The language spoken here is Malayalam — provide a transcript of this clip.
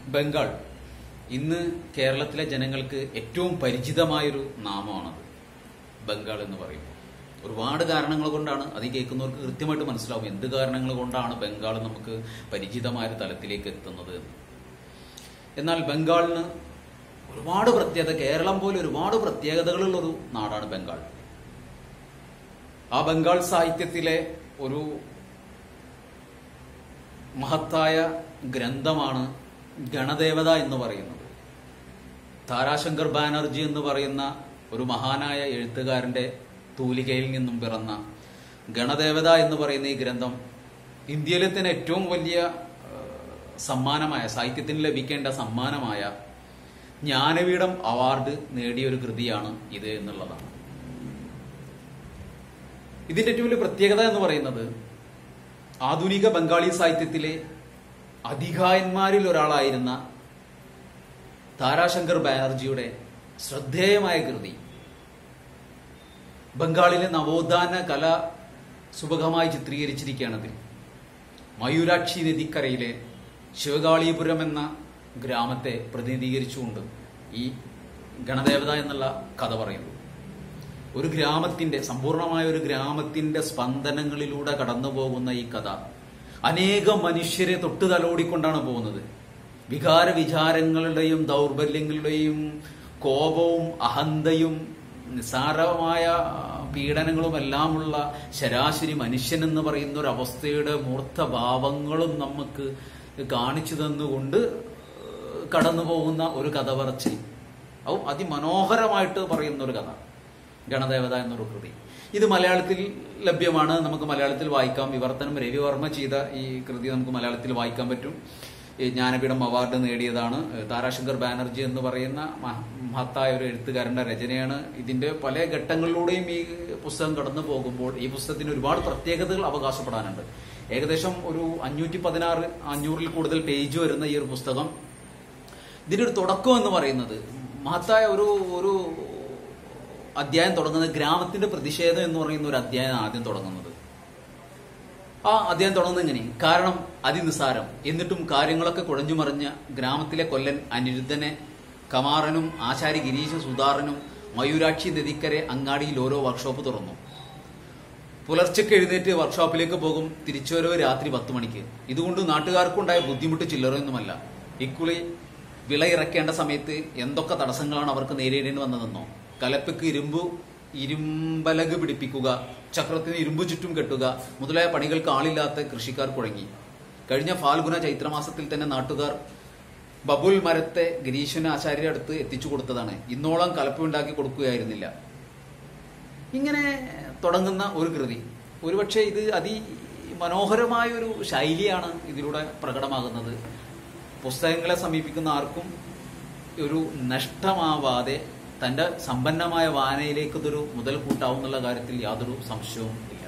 ബംഗാൾ ഇന്ന് കേരളത്തിലെ ജനങ്ങൾക്ക് ഏറ്റവും പരിചിതമായൊരു നാമമാണത് ബംഗാൾ എന്ന് പറയുമ്പോൾ ഒരുപാട് കാരണങ്ങൾ കൊണ്ടാണ് അത് ഈ കേൾക്കുന്നവർക്ക് കൃത്യമായിട്ട് മനസ്സിലാവും എന്ത് കാരണങ്ങൾ കൊണ്ടാണ് ബംഗാൾ നമുക്ക് പരിചിതമായ ഒരു തലത്തിലേക്ക് എത്തുന്നത് എന്ന്. എന്നാൽ ബംഗാളിന് ഒരുപാട് പ്രത്യേകത കേരളം പോലെ ഒരുപാട് പ്രത്യേകതകളുള്ള ഒരു നാടാണ് ബംഗാൾ ആ ബംഗാൾ സാഹിത്യത്തിലെ ഒരു മഹത്തായ ഗ്രന്ഥമാണ് ഗണദേവത എന്ന് പറയുന്നത് താരാശങ്കർ ബാനർജി എന്ന് പറയുന്ന ഒരു മഹാനായ എഴുത്തുകാരന്റെ തൂലികയിൽ നിന്നും പിറന്ന ഗണദേവത എന്ന് പറയുന്ന ഈ ഗ്രന്ഥം ഇന്ത്യയിലെ തന്നെ ഏറ്റവും വലിയ ഏഹ്, സമ്മാനമായ സാഹിത്യത്തിന് ലഭിക്കേണ്ട സമ്മാനമായ ജ്ഞാനപീഠം അവാർഡ് നേടിയ ഒരു കൃതിയാണ് ഇത് എന്നുള്ളതാണ് ഇതിന്റെ ഏറ്റവും വലിയ പ്രത്യേകത എന്ന് പറയുന്നത് ആധുനിക ബംഗാളി സാഹിത്യത്തിലെ അധികായന്മാരിൽ ഒരാളായിരുന്ന താരാശങ്കർ ബാനർജിയുടെ ശ്രദ്ധേയമായ കൃതി ബംഗാളിലെ നവോത്ഥാന കല സുഭഗമായി ചിത്രീകരിച്ചിരിക്കുകയാണതിൽ മയൂരാക്ഷി നദിക്കരയിലെ ശിവകാളിപുരം എന്ന ഗ്രാമത്തെ പ്രതിനിധീകരിച്ചുകൊണ്ട് ഈ ഗണദേവത എന്നുള്ള കഥ പറയുന്നു ഒരു ഗ്രാമത്തിന്റെ സമ്പൂർണമായ ഒരു ഗ്രാമത്തിന്റെ സ്പന്ദനങ്ങളിലൂടെ കടന്നു പോകുന്ന ഈ കഥ അനേകം മനുഷ്യരെ തൊട്ടു തലോടിക്കൊണ്ടാണ് പോകുന്നത് വികാര വിചാരങ്ങളുടെയും ദൗർബല്യങ്ങളുടെയും കോപവും അഹന്തയും നിസ്സാരമായ പീഡനങ്ങളും എല്ലാമുള്ള ശരാശരി മനുഷ്യൻ എന്ന് പറയുന്ന ഒരു അവസ്ഥയുടെ മൂർത്തഭാവങ്ങളും നമുക്ക് കാണിച്ചു തന്നുകൊണ്ട് കടന്നു പോകുന്ന ഒരു കഥ പറച്ചിൽ അത് അതിമനോഹരമായിട്ട് പറയുന്ന ഒരു കഥ ഗണദേവത എന്നൊരു കൃതി ഇത് മലയാളത്തിൽ ലഭ്യമാണ് നമുക്ക് മലയാളത്തിൽ വായിക്കാം വിവർത്തനം രവിവർമ്മ ചെയ്ത ഈ കൃതി നമുക്ക് മലയാളത്തിൽ വായിക്കാൻ പറ്റും ഈ ജ്ഞാനപീഠം അവാർഡ് നേടിയതാണ് താരാശങ്കർ ബാനർജി എന്ന് പറയുന്ന മഹ- മഹത്തായ ഒരു എഴുത്തുകാരന്റെ രചനയാണ് ഇതിന്റെ പല ഘട്ടങ്ങളിലൂടെയും ഈ പുസ്തകം കടന്നു പോകുമ്പോൾ ഈ പുസ്തകത്തിന് ഒരുപാട് പ്രത്യേകതകൾ അവകാശപ്പെടാനുണ്ട് ഏകദേശം ഒരു അഞ്ഞൂറ്റി പതിനാറ് അഞ്ഞൂറിൽ കൂടുതൽ പേജ് വരുന്ന ഈ ഒരു പുസ്തകം ഇതിന്റെ ഒരു തുടക്കം എന്ന് പറയുന്നത് മഹത്തായ ഒരു ഒരു അധ്യായം തുടങ്ങുന്നത് ഗ്രാമത്തിന്റെ പ്രതിഷേധം എന്ന് പറയുന്ന ഒരു അധ്യായം ആദ്യം തുടങ്ങുന്നത് ആ അധ്യായം തുടങ്ങുന്നത് ഇങ്ങനെ കാരണം അതിനിസാരം എന്നിട്ടും കാര്യങ്ങളൊക്കെ കുഴഞ്ഞു മറിഞ്ഞ ഗ്രാമത്തിലെ കൊല്ലൻ അനിരുദ്ധനെ കമാറനും ആശാരി ഗിരീശ സുധാറനും മയൂരാക്ഷി നദിക്കരെ അങ്ങാടിയിൽ ഓരോ വർക്ക്ഷോപ്പ് തുറന്നു പുലർച്ചയ്ക്ക് എഴുന്നേറ്റ് വർക്ക്ഷോപ്പിലേക്ക് പോകും തിരിച്ചുവരവ് രാത്രി പത്ത് മണിക്ക് ഇതുകൊണ്ട് നാട്ടുകാർക്കുണ്ടായ ബുദ്ധിമുട്ട് ചില്ലറയൊന്നുമല്ല ഇക്കുളി വിള ഇറക്കേണ്ട സമയത്ത് എന്തൊക്കെ തടസ്സങ്ങളാണ് അവർക്ക് നേരിടേണ്ടി വന്നതെന്നോ കലപ്പയ്ക്ക് ഇരുമ്പ് ഇരുമ്പലക് പിടിപ്പിക്കുക ചക്രത്തിന് ഇരുമ്പ് ചുറ്റും കെട്ടുക മുതലായ പണികൾക്ക് ആളില്ലാത്ത കൃഷിക്കാർ കുഴങ്ങി കഴിഞ്ഞ ഫാൽഗുന ചൈത്രമാസത്തിൽ തന്നെ നാട്ടുകാർ ബബുൽ മരത്തെ ഗിരീശ്വന ആചാര്യ അടുത്ത് എത്തിച്ചു കൊടുത്തതാണ് ഇന്നോളം കലപ്പ ഉണ്ടാക്കി കൊടുക്കുകയായിരുന്നില്ല ഇങ്ങനെ തുടങ്ങുന്ന ഒരു കൃതി ഒരുപക്ഷെ ഇത് അതി മനോഹരമായ ഒരു ശൈലിയാണ് ഇതിലൂടെ പ്രകടമാകുന്നത് പുസ്തകങ്ങളെ സമീപിക്കുന്ന ആർക്കും ഒരു നഷ്ടമാവാതെ തന്റെ സമ്പന്നമായ വായനയിലേക്ക് ഇതൊരു മുതൽ കൂട്ടാവുന്നുള്ള കാര്യത്തിൽ യാതൊരു സംശയവും ഇല്ല